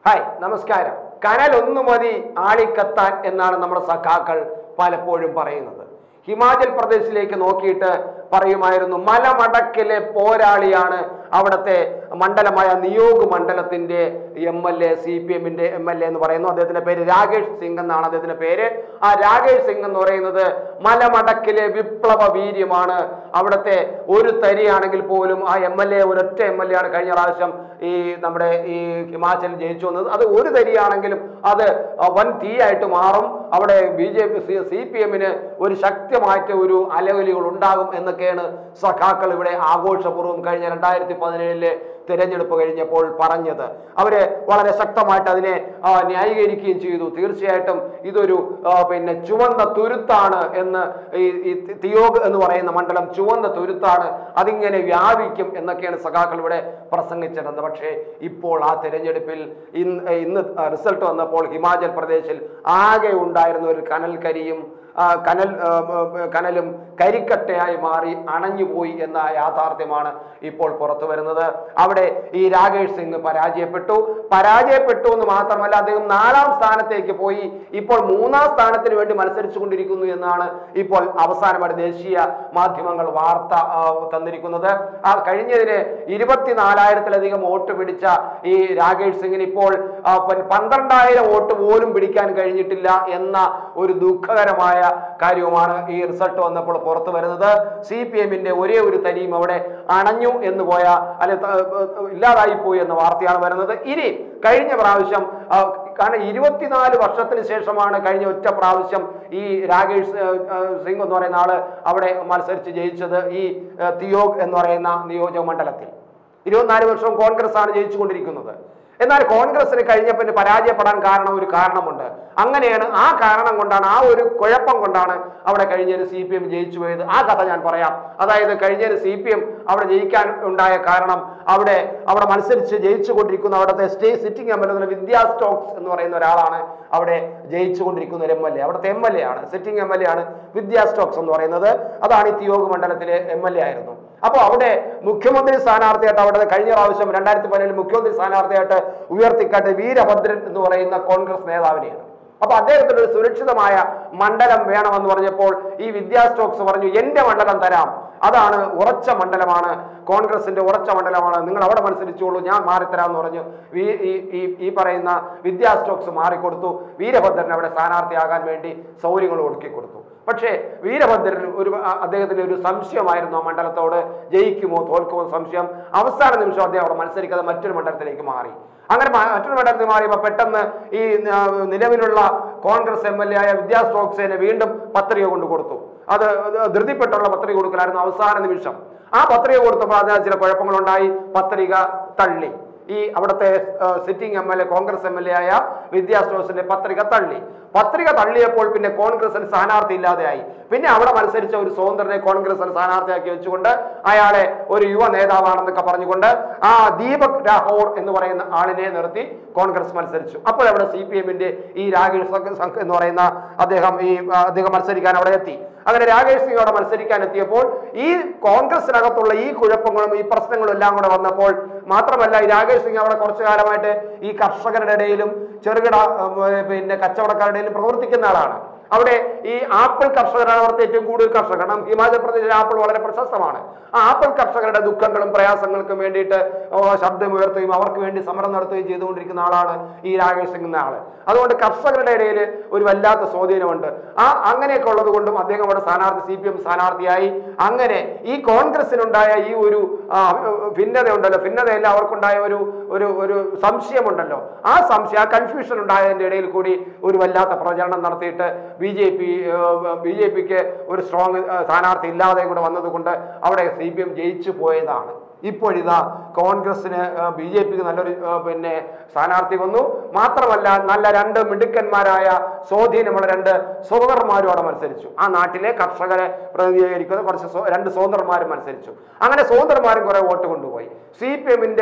hi നമസ്കാരം കനൽ ഒന്ന് മതി ആളിക്കത്താൻ എന്നാണ് നമ്മുടെ സഖാക്കൾ പലപ്പോഴും പറയുന്നത് ഹിമാചൽ പ്രദേശിലേക്ക് നോക്കിയിട്ട് പറയുമായിരുന്നു മലമടക്കിലെ പോരാളിയാണ് അവിടുത്തെ മണ്ഡലമായ നിയോഗ് മണ്ഡലത്തിന്റെ M L A C P എമ്മിന്റെ എം എൽ എ എന്ന് പറയുന്നു അദ്ദേഹത്തിന്റെ പേര് രാകേഷ് സിംഗ് എന്നാണ് അദ്ദേഹത്തിന്റെ പേര് ആ രാകേഷ് സിംഗ് എന്ന് പറയുന്നത് മലമടക്കിലെ വിപ്ലവ വീര്യമാണ് അവിടുത്തെ ഒരു തരിയാണെങ്കിൽ പോലും ആ എം എൽ എ ഒരൊറ്റ എം എൽ എ ആണ് കഴിഞ്ഞ പ്രാവശ്യം ഈ നമ്മുടെ ഈ ഹിമാചൽ ജയിച്ചു വന്നത് അത് ഒരു തരിയാണെങ്കിലും അത് വൻ തീയായിട്ട് മാറും അവിടെ B J P C P എമ്മിന് ഒരു ശക്തമായിട്ട് ഒരു അലവലികൾ ഉണ്ടാകും എന്നൊക്കെയാണ് സഖാക്കൾ ഇവിടെ ആഘോഷപൂർവ്വം കഴിഞ്ഞ രണ്ടായിരത്തി പതിനേഴിലെ തിരഞ്ഞെടുപ്പ് കഴിഞ്ഞപ്പോൾ പറഞ്ഞത് അവര് വളരെ ശക്തമായിട്ട് അതിനെ ആ, ന്യായീകരിക്കുകയും ചെയ്തു തീർച്ചയായിട്ടും ഇതൊരു ആ, പിന്നെ ചുവന്ന തുരുത്താണ് എന്ന് ഈ ഈ തിയോഗ് എന്ന് പറയുന്ന മണ്ഡലം ചുവന്ന തുരുത്താണ് അതിങ്ങനെ വ്യാപിക്കും എന്നൊക്കെയാണ് സഖാക്കൾ ഇവിടെ പ്രസംഗിച്ചിരുന്നത് പക്ഷേ ഇപ്പോൾ ആ തിരഞ്ഞെടുപ്പിൽ ഇന്ന് ഇന്ന് റിസൾട്ട് വന്നപ്പോൾ ഹിമാചൽ പ്രദേശിൽ ആകെ ഉണ്ടായിരുന്ന ഒരു കനൽക്കരിയും ആ, കനൽ ആ, ആ, കനലും കരിക്കട്ടയായി മാറി അണഞ്ഞുപോയി എന്ന യാഥാർത്ഥ്യമാണ് ഇപ്പോൾ പുറത്തു വരുന്നത് അവിടെ ഈ രാകേഷ് സിംഗ് പരാജയപ്പെട്ടു പരാജയപ്പെട്ടു എന്ന് മാത്രമല്ല അദ്ദേഹം നാലാം സ്ഥാനത്തേക്ക് പോയി ഇപ്പോൾ മൂന്നാം സ്ഥാനത്തിന് വേണ്ടി മത്സരിച്ചു കൊണ്ടിരിക്കുന്നു എന്നാണ് ഇപ്പോൾ അവസാനമായിട്ട് ദേശീയ മാധ്യമങ്ങൾ വാർത്ത ആ, തന്നിരിക്കുന്നത് ആ കഴിഞ്ഞതിന് ഇരുപത്തിനാലായിരത്തിലധികം വോട്ട് പിടിച്ച ഈ രാകേഷ് സിംഗിന് ഇപ്പോൾ ആ, പൻ- പന്ത്രണ്ടായിരം വോട്ട് പോലും പിടിക്കാൻ കഴിഞ്ഞിട്ടില്ല എന്ന ഒരു ദുഃഖകരമായ കാര്യവുമാണ് ഈ റിസൾട്ട് വന്നപ്പോൾ പുറത്തു വരുന്നത് സി പി എമ്മിന്റെ ഒരേ ഒരു തരിയും അവിടെ അണഞ്ഞു എന്ന് പോയ അല്ലെ ത- ഇല്ലാതായി പോയി എന്ന വാർത്തയാണ് വരുന്നത് ഇനി കഴിഞ്ഞ പ്രാവശ്യം ആ, കാരണം ഇരുപത്തിനാല് വർഷത്തിന് ശേഷമാണ് കഴിഞ്ഞ ഒറ്റ പ്രാവശ്യം ഈ രാകേഷ് ആ, ആ, സിംഗ് എന്ന് പറയുന്ന ആള് അവിടെ മത്സരിച്ച് ജയിച്ചത് ഈ ആ, തിയോഗ് എന്ന് പറയുന്ന നിയോജക മണ്ഡലത്തിൽ ഇരുപത്തിനാല് വർഷവും കോൺഗ്രസ് ആണ് ജയിച്ചുകൊണ്ടിരിക്കുന്നത് എന്നാൽ കോൺഗ്രസിന് കഴിഞ്ഞപ്പോൾ പരാജയപ്പെടാൻ കാരണം ഒരു കാരണമുണ്ട് അങ്ങനെയാണ് ആ കാരണം കൊണ്ടാണ് ആ ഒരു കുഴപ്പം കൊണ്ടാണ് അവിടെ കഴിഞ്ഞതിന് സി പി എം ജയിച്ചു പോയത് ആ കഥ ഞാൻ പറയാം അതായത് കഴിഞ്ഞതിന് സി പി എം അവിടെ ജയിക്കാൻ ഉണ്ടായ കാരണം അവിടെ അവിടെ മത്സരിച്ച് ജയിച്ചു കൊണ്ടിരിക്കുന്ന അവിടുത്തെ സ്റ്റേ sitting M L A Vidya Stokes എന്ന് പറയുന്ന ഒരാളാണ് അവിടെ ജയിച്ചു കൊണ്ടിരിക്കുന്ന ഒരു എം എൽ എ അവിടുത്തെ എം എൽ എ ആണ് സിറ്റിംഗ് എം എൽ എ ആണ് വിദ്യാ സ്റ്റോക്സ് എന്ന് പറയുന്നത് അതാണ് ഈ തിയോഗ മണ്ഡലത്തിലെ എം എൽ എ ആയിരുന്നു അപ്പോൾ അവിടെ മുഖ്യമന്ത്രി സ്ഥാനാർത്ഥിയായിട്ട് അവിടെ കഴിഞ്ഞ പ്രാവശ്യം രണ്ടായിരത്തി പതിനേഴിൽ മുഖ്യമന്ത്രി സ്ഥാനാർത്ഥിയായിട്ട് ഉയർത്തിക്കാട്ട് വീരഭദ്രൻ എന്ന് പറയുന്ന കോൺഗ്രസ് നേതാവിനെയാണ് അപ്പൊ അദ്ദേഹത്തിന് ഒരു സുരക്ഷിതമായ മണ്ഡലം വേണമെന്ന് പറഞ്ഞപ്പോൾ ഈ വിദ്യാ സ്റ്റോക്സ് പറഞ്ഞു എന്റെ മണ്ഡലം തരാം അതാണ് ഉറച്ച മണ്ഡലമാണ് കോൺഗ്രസിന്റെ ഉറച്ച മണ്ഡലമാണ് നിങ്ങൾ അവിടെ മത്സരിച്ചോളൂ ഞാൻ മാറിത്തരാം എന്ന് പറഞ്ഞു ഈ- ഈ- ഈ- ഈ പറയുന്ന വിദ്യാ സ്റ്റോക്സ് മാറിക്കൊടുത്തു വീരഭദ്രൻ അവിടെ സ്ഥാനാർത്ഥിയാകാൻ വേണ്ടി സൗകര്യങ്ങൾ ഒടുക്കി കൊടുത്തു പക്ഷേ വീരഭദ്രൻ ഒരു അ- അദ്ദേഹത്തിന് ഒരു സംശയമായിരുന്നു ആ മണ്ഡലത്തോട് ജയിക്കുമോ തോൽക്കുമോ എന്ന് സംശയം അവസാന നിമിഷം അദ്ദേഹം അവിടെ മത്സരിക്കാതെ മറ്റൊരു മണ്ഡലത്തിലേക്ക് മാറി അങ്ങനെ മ- മറ്റൊരു മണ്ഡലത്തിൽ മാറിയപ്പോൾ പെട്ടെന്ന് ഈ ആ, നിലവിലുള്ള കോൺഗ്രസ് എം എൽ എ ആയ വിദ്യാ സ്റ്റോക്സിനെ വീണ്ടും പത്രിക കൊണ്ട് കൊടുത്തു അത് അത് ധൃതിപ്പെട്ടുള്ള പത്രിക കൊടുക്കലായിരുന്നു അവസാന നിമിഷം ആ പത്രിക കൊടുത്തപ്പോൾ അതിന് ചില കുഴപ്പങ്ങളുണ്ടായി പത്രിക തള്ളി ഈ അവിടുത്തെ sitting M L A Congress M L A ആയ വിദ്യാ സ്റ്റോക്സിന്റെ പത്രിക തള്ളി പത്രിക തള്ളിയപ്പോൾ പിന്നെ കോൺഗ്രസിന് സ്ഥാനാർത്ഥി ഇല്ലാതെയായി പിന്നെ അവിടെ മത്സരിച്ച ഒരു സ്വതന്ത്രനെ കോൺഗ്രസിന് സ്ഥാനാർത്ഥിയാക്കി വെച്ചുകൊണ്ട് അയാളെ ഒരു യുവ നേതാവാണെന്നൊക്കെ പറഞ്ഞുകൊണ്ട് ആ ദീപക് രാഹോർ എന്ന് പറയുന്ന ആളിനെ നിർത്തി കോൺഗ്രസ് മത്സരിച്ചു അപ്പോൾ അവിടെ സി പി എമ്മിന്റെ ഈ രാകേഷ് സംഘ് സംഘ് എന്ന് പറയുന്ന അദ്ദേഹം ഈ ആ, അദ്ദേഹം മത്സരിക്കാൻ അവിടെ എത്തി അങ്ങനെ രാകേഷ് സിംഗ് അവിടെ മത്സരിക്കാൻ എത്തിയപ്പോൾ ഈ കോൺഗ്രസിനകത്തുള്ള ഈ കുഴപ്പങ്ങളും ഈ പ്രശ്നങ്ങളും എല്ലാം കൂടെ വന്നപ്പോൾ മാത്രമല്ല ഈ രാകേഷ് സിംഗ് അവിടെ കുറച്ചു കാലമായിട്ട് ഈ കർഷകരുടെ ഇടയിലും ചെറുകിട ഉം, പിന്നെ കച്ചവടക്കാരുടെ ഇടയിലും പ്രവർത്തിക്കുന്ന ആളാണ് അവിടെ ഈ ആപ്പിൾ കർഷകരാണ് അവിടുത്തെ ഏറ്റവും കൂടുതൽ കർഷകർ കാരണം ഹിമാചൽ പ്രദേശിലെ ആപ്പിൾ വളരെ പ്രശസ്തമാണ് ആ ആപ്പിൾ കർഷകരുടെ ദുഃഖങ്ങളും പ്രയാസങ്ങൾക്കും വേണ്ടിയിട്ട് ഓ, ശബ്ദമുയർത്തുകയും അവർക്ക് വേണ്ടി സമരം നടത്തുകയും ചെയ്തുകൊണ്ടിരിക്കുന്ന ആളാണ് ഈ രാകേഷ് സിംഗ് എന്ന ആള് അതുകൊണ്ട് കർഷകരുടെ ഇടയിൽ ഒരു വല്ലാത്ത സ്വാധീനമുണ്ട് ആ അങ്ങനെയൊക്കെ ഉള്ളത് കൊണ്ടും അദ്ദേഹം അവിടെ സ്ഥാനാർത്ഥി സി പി എം സ്ഥാനാർത്ഥിയായി അങ്ങനെ ഈ കോൺഗ്രസിനുണ്ടായ ഈ ഒരു ആ, ഭിന്നതയുണ്ടല്ലോ ഭിന്നതയല്ല അവർക്കുണ്ടായ ഒരു ഒരു ഒരു സംശയമുണ്ടല്ലോ ആ സംശയം ആ കൺഫ്യൂഷൻ ഉണ്ടായതിന്റെ ഇടയിൽ കൂടി ഒരു വല്ലാത്ത പ്രചരണം നടത്തിയിട്ട് B J P B J പിക്ക് ഒരു സ്ട്രോങ് സ്ഥാനാർത്ഥി ഇല്ലാതെ കൂടെ വന്നതുകൊണ്ട് അവിടെ സി പി എം ജയിച്ചു പോയതാണ് ഇപ്പോഴിതാ കോൺഗ്രസിന് ബി ജെ പിക്ക് നല്ലൊരു ആ, പിന്നെ സ്ഥാനാർത്ഥി വന്നു മാത്രമല്ല നല്ല രണ്ട് മിടുക്കന്മാരായ സ്വാധീനമുള്ള രണ്ട് സ്വതന്ത്രന്മാരും അവിടെ മത്സരിച്ചു ആ നാട്ടിലെ കർഷകരെ പ്രതിനിധീകരിക്കുന്ന കുറച്ച് സ്വ- രണ്ട് സ്വതന്ത്രന്മാരും മത്സരിച്ചു അങ്ങനെ സ്വതന്ത്രന്മാരും കുറെ വോട്ട് കൊണ്ടുപോയി സി പി എമ്മിന്റെ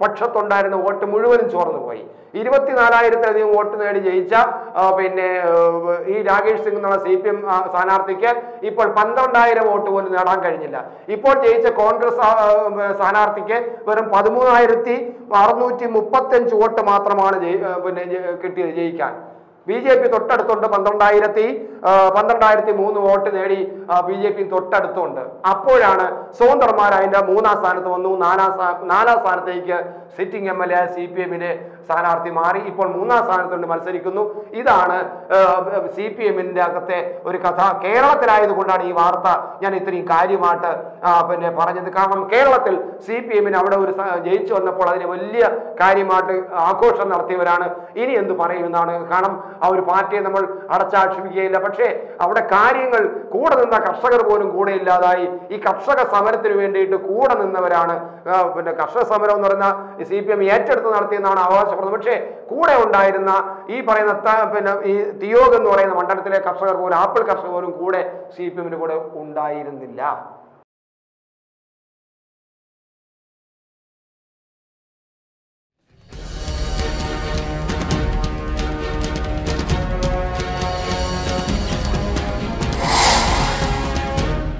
പക്ഷത്തുണ്ടായിരുന്ന വോട്ട് മുഴുവനും ചോർന്നു പോയി ഇരുപത്തിനാലായിരത്തിലധികം വോട്ട് നേടി ജയിച്ച ആ, പിന്നെ ഏഹ്, ഈ രാകേഷ് സിംഗ് എന്നുള്ള സി പി എം സ്ഥാനാർത്ഥിക്ക് ഇപ്പോൾ പന്ത്രണ്ടായിരം വോട്ട് പോലും നേടാൻ കഴിഞ്ഞില്ല ഇപ്പോൾ ജയിച്ച കോൺഗ്രസ് ആ, ആ, സ്ഥാനാർത്ഥിക്ക് വെറും പതിമൂന്നായിരത്തി അറുന്നൂറ്റി മുപ്പത്തഞ്ച് വോട്ട് മാത്രമാണ് ജയി- ആ, പിന്നെ ജയി- കിട്ടിയത് ജയിക്കാൻ ബി ജെ പി തൊട്ടടുത്തുണ്ട് പന്ത്രണ്ടായിരത്തി ആ, പന്ത്രണ്ടായിരത്തി മൂന്ന് വോട്ട് നേടി ബി ജെ പി തൊട്ടടുത്തുണ്ട് അപ്പോഴാണ് സ്വതന്ത്രന്മാർ അതിന്റെ മൂന്നാം സ്ഥാനത്ത് വന്നു നാലാം സ്ഥാ- നാലാം സ്ഥാനത്തേക്ക് sitting M L A C P എമ്മിന്റെ സ്ഥാനാർത്ഥി മാറി ഇപ്പോൾ മൂന്നാം സ്ഥാനത്തുണ്ട് മത്സരിക്കുന്നു ഇതാണ് സി പി എമ്മിന്റെ അകത്തെ ഒരു കഥ കേരളത്തിലായതുകൊണ്ടാണ് ഈ വാർത്ത ഞാൻ ഇത്രയും കാര്യമായിട്ട് ആ, പിന്നെ പറഞ്ഞത് കാരണം കേരളത്തിൽ സി പി എമ്മിന് അവിടെ ഒരു സ- ജയിച്ചു വന്നപ്പോൾ അതിന് വലിയ കാര്യമായിട്ട് ആഘോഷം നടത്തിയവരാണ് ഇനി എന്ത് പറയുമെന്നാണ് കാരണം ആ ഒരു പാർട്ടിയെ നമ്മൾ അടച്ചാക്ഷേപിക്കുകയില്ല പക്ഷേ അവിടെ കാര്യങ്ങൾ കൂടെ നിന്ന കർഷകർ പോലും കൂടെ ഇല്ലാതായി ഈ കർഷക സമരത്തിന് വേണ്ടിയിട്ട് കൂടെ നിന്നവരാണ് ആ, പിന്നെ കർഷക സമരം എന്ന് പറയുന്ന സി പി എം ഏറ്റെടുത്ത് നടത്തിയെന്നാണ് അവകാശപ്പെടുന്നത് പക്ഷേ കൂടെ ഉണ്ടായിരുന്ന ഈ പറയുന്ന ത- പിന്നെ ഈ തിയോഗ് എന്ന് പറയുന്ന മണ്ഡലത്തിലെ കർഷകർ പോലും ആപ്പിൾ കർഷകർ പോലും കൂടെ സി പി എമ്മിന് കൂടെ ഉണ്ടായിരുന്നില്ല